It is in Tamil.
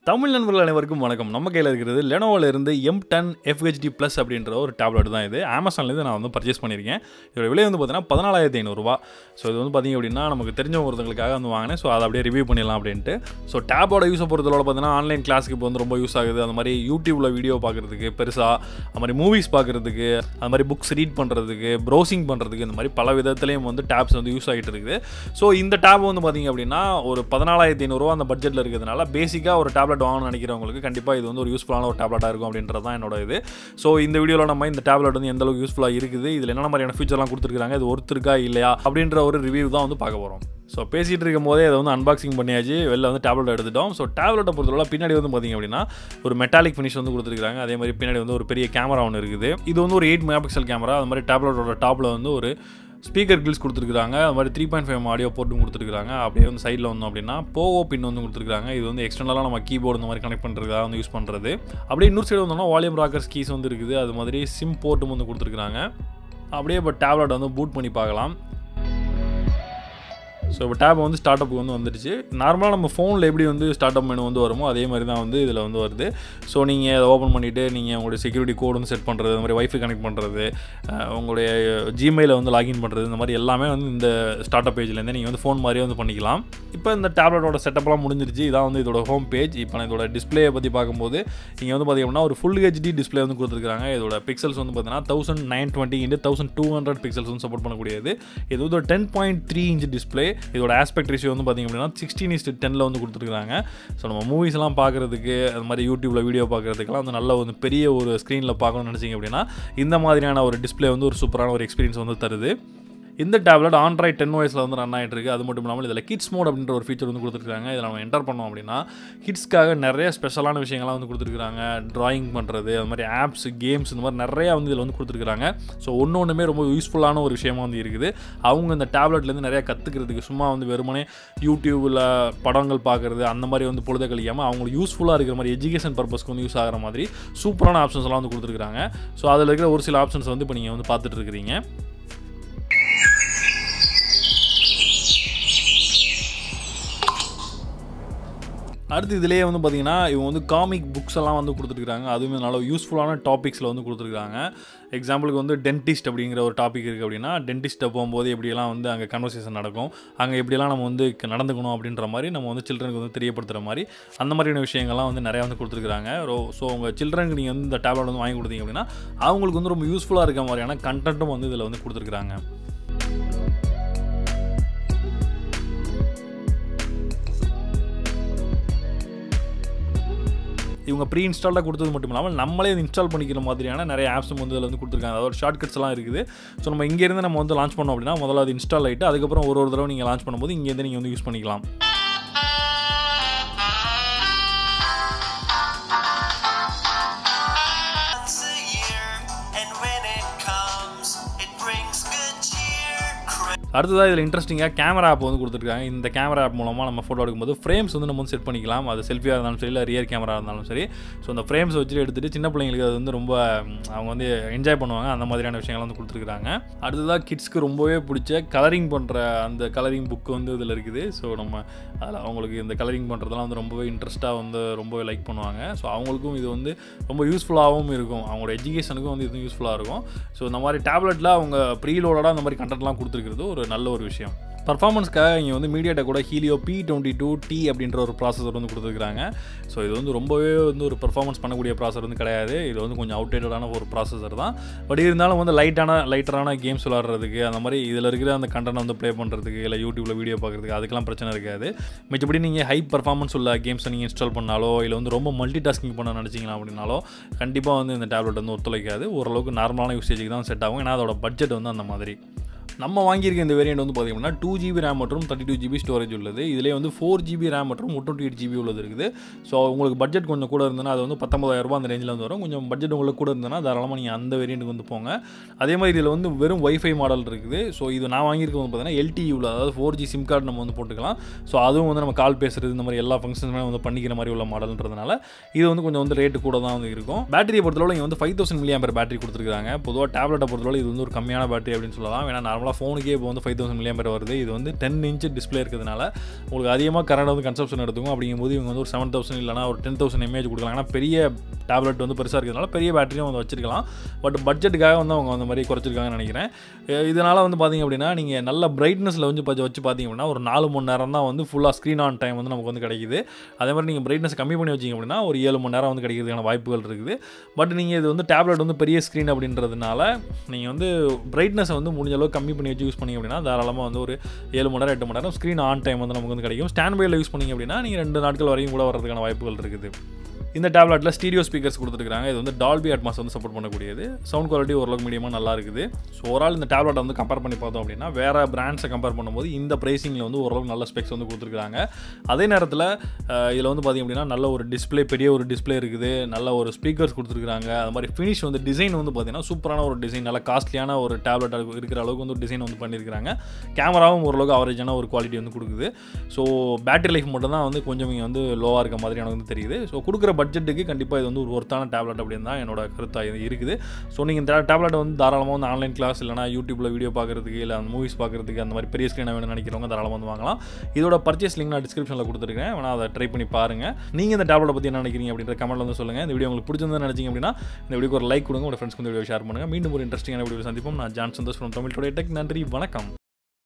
தமிழ் நண்பர்கள் அனைவருக்கும் வணக்கம் நம்ம கையில் இருக்கிறது லெனோவில் இருந்து எம் டென் எஃப்ஹெச்டி ப்ளஸ் அப்படின்ற ஒரு டேப்லெட் தான் இது அமேசான்லேருந்து நான் வந்து பர்ச்சேஸ் பண்ணியிருக்கேன் இதோட விலை வந்து பார்த்தீங்கன்னா பதினாலாயிரத்தி ஐநூறுரூவா ஸோ இது வந்து பார்த்திங்க அப்படின்னா நமக்கு தெரிஞ்ச ஒருத்தங்களுக்காக வந்து வாங்கினேன் ஸோ அதை அப்படியே ரிவ்யூ பண்ணிடலாம் அப்படின்ட்டு ஸோ டேபோட யூஸை பொறுத்தவரை பார்த்தீங்கன்னா ஆன்லைன் கிளாஸுக்கு இப்போ வந்து ரொம்ப யூஸ் ஆகுது அந்த மாதிரி யூடியூப்பில் வீடியோ பார்க்குறதுக்கு பெருசாக அது மாதிரி மூவிஸ் பார்க்குறதுக்கு அது மாதிரி புக்ஸ் ரீட் பண்ணுறதுக்கு ப்ரௌசிங் பண்ணுறதுக்கு இந்த மாதிரி பல விதத்துலேயும் வந்து டேப்ஸ் வந்து யூஸ் ஆகிட்டு இருக்குது ஸோ இந்த டேப் வந்து பார்த்திங்க அப்படின்னா ஒரு பதினாலாயிரத்தி ஐநூறுரூவா அந்த பட்ஜெட்டில் இருக்கிறதுனால பேசிக்காக ஒரு டேப்லெட் வாங்கணும்னு நினைக்கிறவங்களுக்கு கண்டிப்பாக இது வந்து ஒரு யூஸ்ஃபுல்லான ஒரு டேப்லெட்டாக இருக்கும் அப்படின்றது தான் என்னோட இது ஸோ இந்த வீடியோவில் நம்ம இந்த டேப்லெட் வந்து எந்த அளவுக்கு யூஸ்ஃபுல்லாக இருக்குது இதில் என்னென்ன மாதிரியான ஃபீச்சர்லாம் கொடுத்துருக்காங்க இது ஒருத்தருக்கா இல்லையா அப்படின்ற ஒரு ரிவ்யூ தான் வந்து பார்க்க போகிறோம் ஸோ பேசிகிட்டு இருக்கும் போதே அதை வந்து அன்பாக்சிங் பண்ணியாச்சு வெளில வந்து டேப்லெட் எடுத்துட்டோம் ஸோ டேப்லெட்டை பொறுத்தவரை பின்னாடி வந்து பார்த்திங்க அப்படின்னா ஒரு மெட்டாலிக் ஃபினிஷ் வந்து கொடுத்துருக்காங்க அதே மாதிரி பின்னாடி வந்து ஒரு பெரிய கேமரா ஒன்று இருக்குது இது வந்து ஒரு எயிட் மெகா பிக்சல் கேமரா அது மாதிரி டேப்லெட்டோட டாப்பில் வந்து ஒரு ஸ்பீக்கர் கில்ஸ் கொடுத்துருக்காங்க அது மாதிரி த்ரீ பாயிண்ட் ஃபைவ் ஆடியோ போர்ட்டும் கொடுத்துருக்காங்க அப்படியே வந்து சைடில் வந்தோம் அப்படின்னா போவோ பின் வந்து கொடுத்துருக்காங்க இது வந்து எக்ஸ்டர்னலாக நம்ம கீபோர்டு இந்த மாதிரி கனெக்ட் பண்ணுறதுக்காக வந்து யூஸ் பண்ணுறது அப்படியே இன்னொரு சைடு வந்தோம்னா வால்யூம் ராக்கர்ஸ் கீஸ் வந்து இருக்குது அது மாதிரி சிம் போர்ட்டும் வந்து கொடுத்துருக்காங்க அப்படியே இப்போ டேப்லெட் வந்து பூட் பண்ணி பார்க்கலாம் ஸோ இப்போ டேப் வந்து ஸ்டார்ட் அப் வந்து வந்துடுச்சு நார்மலாக நம்ம ஃபோனில் எப்படி வந்து ஸ்டார்ட் அப் மெனு வந்து வருமோ அதே மாதிரி தான் வந்து இதில் வந்து வருது ஸோ நீங்கள் அதை ஓப்பன் பண்ணிவிட்டு நீங்கள் உங்களுடைய செக்யூரிட்டி கோடு வந்து செட் பண்ணுறது இந்த மாதிரி வைஃபை கனெக்ட் பண்ணுறது உங்களுடைய ஜிமெயிலை வந்து லாகின் பண்ணுறது இந்த மாதிரி எல்லாமே வந்து இந்த ஸ்டார்ட் அப் பேஜ்லேருந்து நீங்கள் வந்து ஃபோன் மாதிரியே வந்து பண்ணிக்கலாம் இப்போ இந்த டேப்லெட்டோட செட்டப்லாம் முடிஞ்சிருச்சு இதான் வந்து இதோட ஹோம் பேஜ் இப்போ நான் இதோட டிஸ்பிளேயை பற்றி பார்க்கும்போது இங்கே வந்து பார்த்திங்கன்னா ஒரு ஃபுல் ஹெச்டி டிஸ்பிளே வந்து கொடுத்துருக்காங்க இதோட பிக்சல்ஸ் வந்து பார்த்தீங்கன்னா thousand nine twenty into thousand two hundred pixels வந்து சப்போர்ட் பண்ணக்கூடியது இது வந்து ஒரு ten point three inch display இதோட ஆஸ்பெக்ட் ரேஷியோ வந்து பார்த்திங்க அப்படின்னா சிக்ஸ்டீன் இஸ்ட் டெனில் வந்து கொடுத்துருக்காங்க ஸோ நம்ம மூவிஸ்லாம் பார்க்குறதுக்கு அது மாதிரி யூடியூப்பில் வீடியோ பார்க்குறதுக்குலாம் வந்து நல்ல ஒரு பெரிய ஒரு ஸ்க்ரீனில் பார்க்கணும்னு நினச்சிங்க அப்படின்னா இந்த மாதிரியான ஒரு டிஸ்பிளே வந்து ஒரு சூப்பரான ஒரு எக்ஸ்பீரியன்ஸ் வந்து தருது இந்த டேப்லெட் ஆண்ட்ராய்ட் டென் வயசில் வந்து ரன் ஆகிட்டு இருக்குது அது மட்டும் இல்லாமல் இதில் கிட்ஸ் மோட் அப்படின்ற ஒரு ஃபீச்சர் வந்து கொடுத்துருக்காங்க இதில் நம்ம என்டர் பண்ணோம் அப்படின்னா கிட்ஸ்க்காக நிறைய ஸ்பெஷலான விஷயங்கள்லாம் வந்து கொடுத்துருக்காங்க ட்ராயிங் பண்ணுறது அது மாதிரி ஆப்ஸ் கேம்ஸ் இந்த மாதிரி நிறையா வந்து இதில் வந்து கொடுத்துருக்காங்க ஸோ ஒன்று ஒன்றுமே ரொம்ப யூஸ்ஃபுல்லான ஒரு விஷயமா வந்து இருக்குது அவங்க இந்த டேப்லெட்லேருந்து நிறையா கற்றுக்கிறதுக்கு சும்மா வந்து வெறுமனே யூடியூப்பில் படங்கள் பார்க்குறது அந்த மாதிரி வந்து பொழுத கழிக்காமல் அவங்களுக்கு யூஸ்ஃபுல்லாக இருக்கிற மாதிரி எஜுகேஷன் பர்பஸ்க்கு வந்து யூஸ் ஆகிற மாதிரி சூப்பரான ஆப்ஷன்ஸ் எல்லாம் வந்து கொடுத்துருக்காங்க ஸோ அதில் இருக்கிற ஒரு சில ஆப்ஷன்ஸ் வந்து இப்போ நீங்கள் வந்து பார்த்துட்டு இருக்கிறீங்க அடுத்து இதிலேயே வந்து பார்த்தீங்கன்னா இவங்க வந்து காமிக் புக்ஸ் எல்லாம் வந்து கொடுத்துருக்காங்க அதுவுமே நல்ல யூஸ்ஃபுல்லான டாபிக்ஸில் வந்து கொடுத்துருக்காங்க எக்ஸாம்பிளுக்கு வந்து டென்டிஸ்ட் அப்படிங்கிற ஒரு டாபிக் இருக்குது அப்படின்னா டென்டிஸ்ட்டை போகும்போது எப்படியெல்லாம் வந்து அங்கே கன்வர்சேஷன் நடக்கும் அங்கே எப்படியெல்லாம் நம்ம வந்து நடந்துக்கணும் அப்படின்ற மாதிரி நம்ம வந்து சில்ட்ரனுக்கு வந்து தெரியப்படுத்துகிற மாதிரி அந்த மாதிரியான விஷயங்கள்லாம் வந்து நிறையா வந்து கொடுத்துருக்காங்க ஸோ உங்கள் சில்ட்ரனுக்கு நீங்கள் வந்து இந்த டேப்லெட் வந்து வாங்கி கொடுத்தீங்க அப்படின்னா அவங்களுக்கு வந்து ரொம்ப யூஸ்ஃபுல்லாக இருக்க மாதிரியான கண்டென்ட்டும் வந்து இதில் வந்து கொடுத்துருக்காங்க இவங்க ப்ரீ இன்ஸ்டாலாக கொடுத்தது மட்டும் இல்லாமல் நம்மளே இன்ஸ்டால் பண்ணிக்கிற மாதிரியான நிறைய ஆப்ஸும் வந்து இதில் வந்து கொடுத்துருக்காங்க அதாவது ஷார்ட் கட்ஸ்லாம் இருக்குது ஸோ நம்ம இங்கேருந்து நம்ம வந்து லான்ச் பண்ணோம் அப்படின்னா முதல்ல அது இன்ஸ்டால் ஆகிட்டு அதுக்கப்புறம் ஒரு ஒரு தடவை நீங்கள் லான்ச் பண்ணும்போது இங்கேருந்து நீங்கள் வந்து யூஸ் பண்ணிக்கலாம் once a year, and when it comes, it brings good cheer. அடுத்ததாக இதில் இன்ட்ரெஸ்டிங்காக கேமரா ஆப் வந்து கொடுத்துருக்காங்க இந்த கேமரா ஆப் மூலமாக நம்ம ஃபோட்டோ எடுக்கும்போது ஃப்ரேம்ஸ் வந்து நம்ம வந்து செட் பண்ணிக்கலாம் அது செல்ஃபியாக இருந்தாலும் சரி இல்லை ரியர் கேமரா இருந்தாலும் சரி ஸோ அந்த ஃப்ரேம்ஸ் வச்சுட்டு எடுத்துகிட்டு சின்ன பிள்ளைங்களுக்கு அது வந்து ரொம்ப ம், அவங்க வந்து என்ஜாய் பண்ணுவாங்க அந்த மாதிரியான விஷயங்கள் வந்து கொடுத்துருக்காங்க அடுத்ததாக கிட்ஸ்க்கு ரொம்பவே பிடிச்ச கலரிங் பண்ணுற அந்த கலரிங் புக் வந்து இதில் இருக்குது ஸோ நம்ம அதில் அவங்களுக்கு இந்த கலரிங் பண்ணுறதெல்லாம் வந்து ரொம்பவே இன்ட்ரெஸ்ட்டாக வந்து ரொம்பவே லைக் பண்ணுவாங்க ஸோ அவங்களுக்கும் இது வந்து ரொம்ப யூஸ்ஃபுல்லாகவும் இருக்கும் அவங்களோட எஜுகேஷனுக்கும் வந்து இது யூஸ்ஃபுல்லாக இருக்கும் ஸோ இந்த மாதிரி டேப்லெட்டில் அவங்க ப்ரீலோடோட அந்த மாதிரி கண்டென்ட்லாம் கொடுத்துருக்கிறது ஒரு நல்ல ஒரு விஷயம் பர்ஃபார்மன்ஸ்க்காக இங்கே வந்து மீடியாட்ட கூட Helio P twenty two T அப்படின்ற ஒரு ப்ராசஸர் வந்து கொடுத்துருக்காங்க ஸோ இது வந்து ரொம்பவே வந்து ஒரு பர்ஃபார்மன்ஸ் பண்ணக்கூடிய ப்ராசஸர் வந்து கிடையாது இது வந்து கொஞ்சம் அவுடேட்டடான ஒரு ப்ராசஸர் தான் பட் இருந்தாலும் வந்து லைட்டான லைட்டரான கேம்ஸ் விளாட்றதுக்கு அந்த மாதிரி இதில் இருக்கிற அந்த கண்டென்ட் வந்து ப்ளே பண்ணுறதுக்கு இல்லை யூடியூப்பில் வீடியோ பார்க்குறதுக்கு அதுக்கெல்லாம் பிரச்சனை இருக்காது மிச்சப்படி நீங்கள் ஹை பர்ஃபார்மன்ஸ் உள்ள கேம்ஸை நீங்கள் இன்ஸ்டால் பண்ணாலோ இல்லை வந்து ரொம்ப மல்டி டாஸ்கிங் பண்ண நினச்சிங்களா அப்படின்னாலோ கண்டிப்பாக வந்து இந்த டேப்லெட் வந்து ஒத்துழைக்காது ஓரளவுக்கு நார்மலான யூசேஜுக்கு தான் செட் ஆகும் ஏன்னா அதோட பட்ஜெட் வந்து அந்த மாதிரி நம்ம வாங்கியிருக்க இந்த வேரியண்ட் வந்து பார்த்தீங்கன்னா டூ ஜிபி ரேம் மற்றும் தேர்ட்டி டூ ஜிபி ஸ்டோரேஜ் உள்ளது இதிலே வந்து ஃபோர் ஜிபி ரேம் மற்றும் ஒன் டுவெண்ட்டி எயிட் ஜிபி உள்ளது இருக்குது ஸோ உங்களுக்கு பட்ஜெட் கொஞ்சம் கூட இருந்ததுன்னா அது வந்து பத்தொம்பதாயிரம் ரூபாய் அந்த ரேஞ்சில் வந்து வரும் கொஞ்சம் பட்ஜெட் உங்களுக்கு கூட இருந்ததுன்னா தாராளமாக நீங்கள் அந்த வேரியண்ட்டுக்கு வந்து போங்க அதே மாதிரி இதில் வந்து வெறும் வைஃபை மாடல் இருக்குது ஸோ இது நான் வாங்கியிருக்க வந்து பார்த்தீங்கன்னா எல்டியூவில் அதாவது ஃபோர் ஜி சிம் கார்டு நம்ம வந்து போட்டுக்கலாம் ஸோ அதுவும் வந்து நம்ம கால் பேசுறது இந்த மாதிரி எல்லா ஃபங்க்ஷன்ஸுமே வந்து பண்ணிக்கிற மாதிரி உள்ள மாடல்ன்றதுனால இது வந்து கொஞ்சம் வந்து ரேட்டு கூட தான் வந்து இருக்கும் பேட்டரியை பொறுத்தளவு இங்கே வந்து five thousand milli ampere battery கொடுத்துருக்காங்க பொதுவாக டேப்லெட்டை பொறுத்தளவு இது வந்து ஒரு கம்மியான பேட்டரி அப்படின்னு சொல்லலாம் ஏன்னா நார்மலாக ஃபோனுக்கே இப்போ வந்து ஃபைவ் தௌசண்ட் மில்லியம் பேர் வருது இது வந்து டென் இன்ச் டிஸ்பிளே இருக்கிறதுனால உங்களுக்கு அதிகமாக கரண்ட் வந்து கன்சப்ஷன் எடுத்துக்கும் அப்படிங்கும்போது இவங்க வந்து ஒரு செவன் தௌசண்ட் இல்லைனா ஒரு டென் தௌசண்ட் எம்ஏஹெச் கொடுக்கலாம் ஏன்னா பெரிய டேப்லெட் வந்து பெருசாக இருக்கிறதுனால பெரிய பேட்டரியும் வந்து வச்சிருக்கலாம் பட் பட்ஜெட்டுக்காக வந்து அவங்க அந்த மாதிரி குறைச்சிருக்காங்கன்னு நினைக்கிறேன் அஹ் இதனால் வந்து பார்த்தீங்க அப்படின்னா நீங்கள் நல்ல பிரைட்னஸில் வந்து பச்ச- வச்சு பார்த்தீங்க அப்படின்னா ஒரு நாலு மணி நேரம் தான் வந்து ஃபுல்லாக ஸ்க்ரீன் ஆன் டைம் வந்து நமக்கு வந்து கிடைக்குது அதே மாதிரி நீங்கள் பிரைட்னஸ் கம்மி பண்ணி வச்சிங்க அப்படின்னா ஒரு ஏழு மணி நேரம் வந்து கிடைக்கிறதுக்கான வாய்ப்புகள் இருக்குது பட் நீங்கள் இது வந்து டேப்லெட் வந்து பெரிய ஸ்க்ரீன் அப்படின்றதுனால நீங்கள் வந்து பிரைட்னஸை வந்து முடிஞ்ச அளவுக்கு கம்மி பண்ணி வச்சு யூஸ் பண்ணீங்க அப்படின்னா தாராளமாக வந்து ஒரு ஏழு மணி நேரம் எட்டு மணி நேரம் ஸ்க்ரீன் ஆன் டைம் வந்து நமக்கு வந்து கிடைக்கும் ஸ்டாண்ட் பையில் யூஸ் பண்ணீங்க அப்படின்னா நீங்கள் ரெண்டு நாட்கள் வரையும் கூட வரதுக்கான வாய்ப்புகள் இருக்குது இந்த டேப்லெட்டில் ஸ்டீரியோ ஸ்பீக்கர்ஸ் கொடுத்துருக்காங்க இது வந்து டால்பி அட்மாஸ் வந்து சப்போர்ட் பண்ணக்கூடியது சவுண்ட் குவாலிட்டி ஓரளவுக்கு மீடியமாக நல்லா இருக்குது ஸோ ஓவரால் இந்த டேப்லெட்டை வந்து கம்பேர் பண்ணி பார்த்தோம் அப்படின்னா வேறு பிராண்ட்ஸை கம்பேர் பண்ணும்போது இந்த ப்ரைஸிங்கில் வந்து ஓரளவுக்கு நல்ல ஸ்பெக்ஸ் வந்து கொடுத்துருக்காங்க அதே நேரத்தில் இதில் வந்து பார்த்திங்க அப்படின்னா நல்ல ஒரு டிஸ்ப்ளே பெரிய ஒரு டிஸ்ப்ளே இருக்குது நல்ல ஒரு ஸ்பீக்கர்ஸ் கொடுத்துருக்காங்க அது மாதிரி ஃபினிஷ் வந்து டிசைன் வந்து பார்த்திங்கன்னா சூப்பரான ஒரு டிசைன் நல்ல காஸ்ட்லியான ஒரு டேப்லெட் இருக்கிற அளவுக்கு வந்து டிசைன் வந்து பண்ணியிருக்காங்க கேமராவும் ஓரளவுக்கு அவரேஜான ஒரு குவாலிட்டி வந்து கொடுக்குது ஸோ பேட்டரி லைஃப் மட்டும் தான் வந்து கொஞ்சம் இங்கே வந்து லோவாக இருக்க மாதிரி எனக்கு வந்து தெரியுது ஸோ கொடுக்குற பட்ஜெட்டுக்கு கண்டிப்பாக இது வந்து ஒரு ஒர்த்தான டேப்லெட் அப்படின்னு தான் என்னோட கருத்தாக இது இருக்குது ஸோ நீங்கள் இந்த டேப்லெட் வந்து தாராளமாக வந்து ஆன்லைன் கிளாஸ் இல்லைனா யூடியூப்பில் வீடியோ பார்க்குறதுக்கு இல்லை அந்த மூவிஸ் பார்க்குறதுக்கு அந்த மாதிரி பெரிய ஸ்க்ரீனை வேணும்னு நினைக்கிறவங்க தாராளமாக வந்து வாங்கலாம் இதோட பர்ச்சேஸ் லிங்க் நான் டிஸ்கிரிப்ஷனில் கொடுத்துருக்கேன் வேணா அதை ட்ரை பண்ணி பாருங்கள் நீங்கள் இந்த டேப்லெட்டை பற்றி என்ன நினைக்கிறீங்க அப்படின்ற கமெண்ட்ல வந்து சொல்லுங்கள் இந்த வீடியோ உங்களுக்கு பிடிச்சிருந்தா நினைச்சிங்க அப்படின்னா இந்த வீடியோக்கு ஒரு லைக் கொடுங்க உங்கள் ஃப்ரெண்ட்ஸ்க்கு இந்த வீடியோ ஷேர் பண்ணுங்கள் மீண்டும் ஒரு இன்ட்ரெஸ்டிங்கான வீடியோ சந்திப்போம் நான் John Santhosh from Tamil today tech நன்றி வணக்கம்